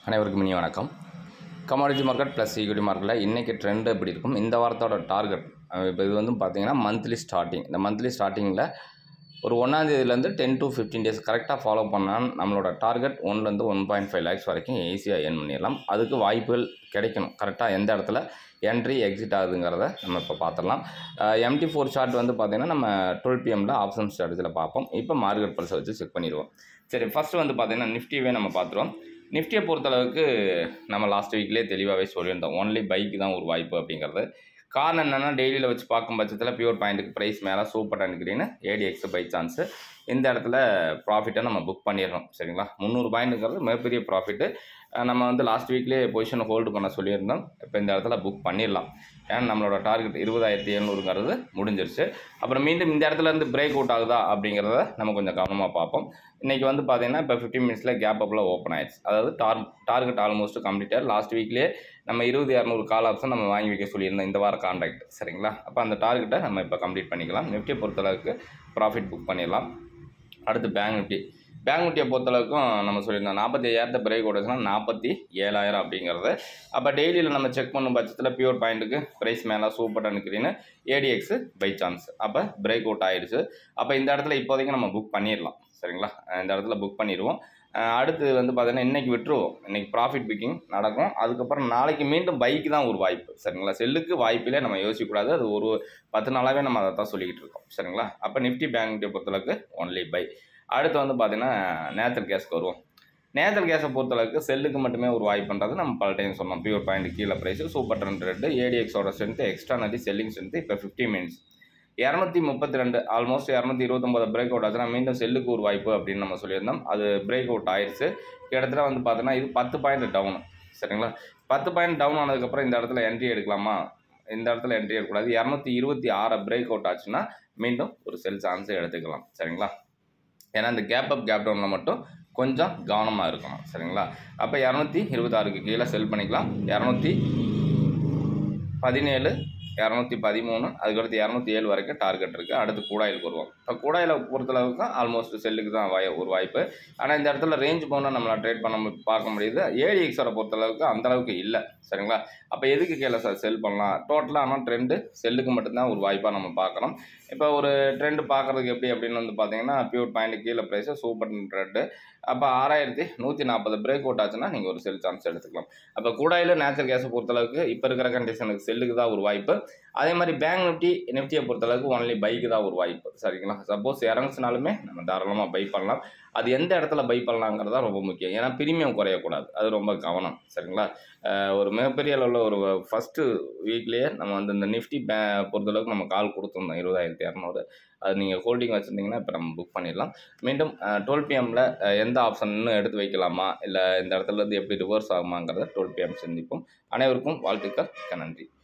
அனைவருக்கும் இனி வணக்கம் கமாடிட்டி மார்க்கெட் ப்ளஸ் ஈக்விட்டி மார்க்கெட்டில் இன்றைக்கி ட்ரெண்ட் எப்படி இருக்கும் இந்த வாரத்தோட டார்கெட் இப்போ இது வந்து பார்த்தீங்கன்னா மந்த்லி ஸ்டார்டிங் இந்த மந்த்லி ஸ்டார்டிங்கில் ஒரு ஒன்றாந்தேதியிலேருந்து டென் to ஃபிஃப்டீன் டேஸ் கரெக்டாக ஃபாலோ பண்ணால் நம்மளோட டார்கெட் ஒன்லேருந்து ஒன் பாயிண்ட் ஃபைவ் லேக்ஸ் வரைக்கும் ஈஸியாக ஏர்ன் பண்ணிடலாம் அதுக்கு வாய்ப்புகள் கிடைக்கணும் கரெக்டாக எந்த இடத்துல என்ட்ரி எக்ஸிட் ஆகுதுங்கிறத நம்ம இப்போ பார்த்துடலாம் எம்டி ஃபோர் ஷார்ட் வந்து பார்த்தீங்கன்னா நம்ம டுவெல் பிஎம்மில் ஆப்ஷன் ஸ்ட்ராட்டஜியில் பார்ப்போம் இப்போ மார்க்கெட் பல்ஸை வச்சு செக் பண்ணிடுவோம் சரி ஃபஸ்ட்டு வந்து பார்த்தீங்கன்னா நிஃப்டிவே நம்ம பார்த்துருவோம் நிஃப்டியை பொறுத்தளவுக்கு நம்ம லாஸ்ட் வீக்லேயே தெளிவாகவே சொல்லியிருந்தோம் ஒன்லி பைக்கு தான் ஒரு வாய்ப்பு அப்படிங்கிறது காரணம் என்னென்னா டெய்லியில் வச்சு பார்க்கும் பட்சத்தில் பியூர் பாயிண்ட்டுக்கு ப்ரைஸ் மேலே சூப்பர் அனுக்கிறீன்னு ஏடிஎக்ஸ் பை சான்ஸு இந்த இடத்துல ப்ராஃபிட்டை நம்ம புக் பண்ணிடுறோம் சரிங்களா முந்நூறு பாயிண்ட்டுங்கிறது மிகப்பெரிய ப்ராஃபிட்டு நம்ம வந்து லாஸ்ட் வீக்லேயே பொசிஷனை ஹோல்டு பண்ண சொல்லியிருந்தோம் இப்போ இந்த இடத்துல புக் பண்ணிடலாம் ஏன்னா நம்மளோட டார்கெட் இருபதாயிரத்தி எழுநூறுங்கிறது முடிஞ்சிருச்சு அப்புறம் மீண்டும் இந்த இடத்துல இருந்து பிரேக் அவுட் ஆகுதா அப்படிங்கிறத நம்ம கொஞ்சம் கவனமாக பார்ப்போம் இன்றைக்கி வந்து பார்த்தீங்கன்னா இப்போ ஃபிஃப்டீன் மினிட்ஸில் கேப் அப்பில் ஓப்பன் ஆயிடுச்சு அதாவது டார் டார்கெட் ஆல்மோஸ்ட் கம்ப்ளீட்டாக லாஸ்ட் வீக்லேயே நம்ம இருபது இரநூறு கால் ஆப்ஷன் நம்ம வாங்கி வைக்க சொல்லியிருந்தோம் இந்த வார கான்ட்ராக்ட் சரிங்களா அப்போ அந்த டார்கெட்டை நம்ம இப்போ கம்ப்ளீட் பண்ணிக்கலாம் நிஃப்டியை பொறுத்தளவுக்கு ப்ராஃபிட் புக் பண்ணிடலாம் அடுத்து பேங்க் நிஃப்டி பேங்க் நிஃப்டியை பொறுத்தளவுக்கும் நம்ம சொல்லியிருந்தோம் நாற்பத்தி ஐயாயிரத்தை பிரேக் ஓடுச்சுன்னா நாற்பத்தி ஏழாயிரம் அப்படிங்கிறது அப்போ டெய்லியில் நம்ம செக் பண்ணும் பட்சத்தில் பியூர் பாயிண்ட்டுக்கு ப்ரைஸ் மேலே சூப்பர் அனுக்கிறீன்னு ஏடிஎக்ஸு பை சான்ஸ் அப்போ பிரேக் அவுட் ஆயிடுச்சு அப்போ இந்த இடத்துல இப்போதைக்கு நம்ம புக் பண்ணிடலாம் சரிங்களா இந்த இடத்துல புக் பண்ணிடுவோம் அஹ் அடுத்து வந்து பார்த்தீங்கன்னா இன்றைக்கி விட்டுருவோம் இன்றைக்கி ப்ராஃபிட் புக்கிங் நடக்கும் அதுக்கப்புறம் நாளைக்கு மீண்டும் பைக்கு தான் ஒரு வாய்ப்பு சரிங்களா செல்லுக்கு வாய்ப்பிலே நம்ம யோசிக்கக்கூடாது அது ஒரு பத்து நாளாகவே நம்ம அதை தான் சொல்லிக்கிட்டு இருக்கோம் சரிங்களா அப்போ நிஃப்டி பேங்க் நிஃப்டியை பொறுத்தளவுக்கு ஒன்லி பை அடுத்து வந்து பார்த்தீங்கன்னா நேச்சுரல் கேஸ்க்கு வருவோம் நேச்சுரல் கேஸை பொறுத்தளவுக்கு செல்லுக்கு மட்டுமே ஒரு வாய்ப்புன்றது நம்ம பல டைம் சொன்னோம் பியூர் பாயிண்ட் கீழே ப்ரைஸு சூப்பர் ட்ரெண்ட் ரெண்டு ஏடிஎக்ஸோட ஸ்ட்ரென்த்து எக்ஸ்ட்ரானரி செல்லிங் ஸ்ட்ரென்த்து இப்போ ஃபிஃப்டி மினிட்ஸ் இரநூத்தி முப்பத்தி ரெண்டு ஆல்மோஸ்ட் இரநூத்தி இருபத்தொம்பது பிரேக் அவுட் ஆச்சுன்னா மீண்டும் செல்லுக்கு ஒரு வாய்ப்பு அப்படின்னு நம்ம சொல்லியிருந்தோம் அது பிரேக் அவுட் ஆயிடுச்சு கிட்டத்தட்ட வந்து பார்த்தீங்கன்னா இது பத்து பாயிண்ட் டவுன் சரிங்களா பத்து பாயிண்ட் டவுன் ஆனதுக்கப்புறம் இந்த இடத்துல என்ட்ரி எடுக்கலாமா இந்த இடத்துல என்ட்ரி எடுக்கக்கூடாது இரநூத்தி இருபத்தி ஆறை பிரேக் அவுட் ஆச்சுன்னா மீண்டும் ஒரு செல் சான்ஸை எடுத்துக்கலாம் சரிங்களா ஏன்னா இந்த கேப் அப் கேப் டவுனில் மட்டும் கொஞ்சம் கவனமாக இருக்கணும் சரிங்களா அப்போ இரநூத்தி இருபத்தாறுக்கு கீழே செல் பண்ணிக்கலாம் இரநூத்தி பதினேழு இரநூத்தி பதிமூணு அதுக்கடுத்து இரநூத்தி ஏழு வரைக்கும் டார்கெட் இருக்குது அடுத்து கூடாயிலுக்கு வருவோம் இப்போ கூடாயில் பொறுத்தளவுக்கு ஆல்மோஸ்ட் செல்லுக்கு தான் வாய் ஒரு வாய்ப்பு ஆனால் இந்த இடத்துல ரேஞ்ச் போனால் நம்மளால் ட்ரேட் பண்ண மு- பார்க்க முடியுது ஏடிஎக்ஸோட பொறுத்தளவுக்கு அந்த அளவுக்கு இல்லை சரிங்களா அப்போ எதுக்கு கீழே சார் செல் பண்ணலாம் டோட்டலாக ஆனால் ட்ரெண்டு செல்லுக்கு மட்டும்தான் ஒரு வாய்ப்பாக நம்ம பார்க்கணும் இப்போ ஒரு ட்ரெண்டு பார்க்குறதுக்கு எப்படி அப்படின்னு வந்து பார்த்தீங்கன்னா பியூர் பாயிண்ட் கீழே ப்ரைஸு சூப்பர் ட்ரெண்டு அப்போ ஆறாயிரத்தி நூற்றி நாற்பது பிரேக் அவுட் ஆச்சுன்னா நீங்கள் ஒரு செல் சான்ஸ் எடுத்துக்கலாம் அப்போ கூடாயில் நேச்சுரல் கேஸை பொறுத்தளவுக்கு இப்போ இருக்கிற கண்டிஷனுக்கு செல்லுக்கு தான் ஒரு வாய்ப்பு அதே மாதிரி பேங்க் நிஃப்டி நிஃப்டியை பொறுத்தளவுக்கு ஒன்லி பைக்கு தான் ஒரு வாய்ப்பு சரிங்களா சப்போஸ் இறங்குச்சுனாலுமே நம்ம தாராளமாக பை பண்ணலாம் அது எந்த இடத்துல பை பண்ணலாங்கிறது தான் ரொம்ப முக்கியம் ஏன்னா பிரீமியம் குறையக்கூடாது அது ரொம்ப கவனம் சரிங்களா அஹ் ஒரு மிகப்பெரிய அளவில் ஒரு ஃபஸ்ட்டு வீக்லேயே நம்ம வந்து இந்த நிஃப்டி பே பொறுத்தளவுக்கு நம்ம கால் கொடுத்துருந்தோம் இருபதாயிரத்தி இரநூறு அது நீங்கள் ஹோல்டிங் வச்சுருந்தீங்கன்னா இப்போ நம்ம புக் பண்ணிடலாம் மீண்டும் டுவெல் பிஎம்மில் எந்த ஆப்ஷன் இன்னும் எடுத்து வைக்கலாமா இல்லை இந்த இடத்துல இருந்து எப்படி ரிவர்ஸ் ஆகுமாங்கிறத டுவெல் பிஎம் சிந்திப்போம் அனைவருக்கும் வாழ்த்துக்கள் மிக்க நன்றி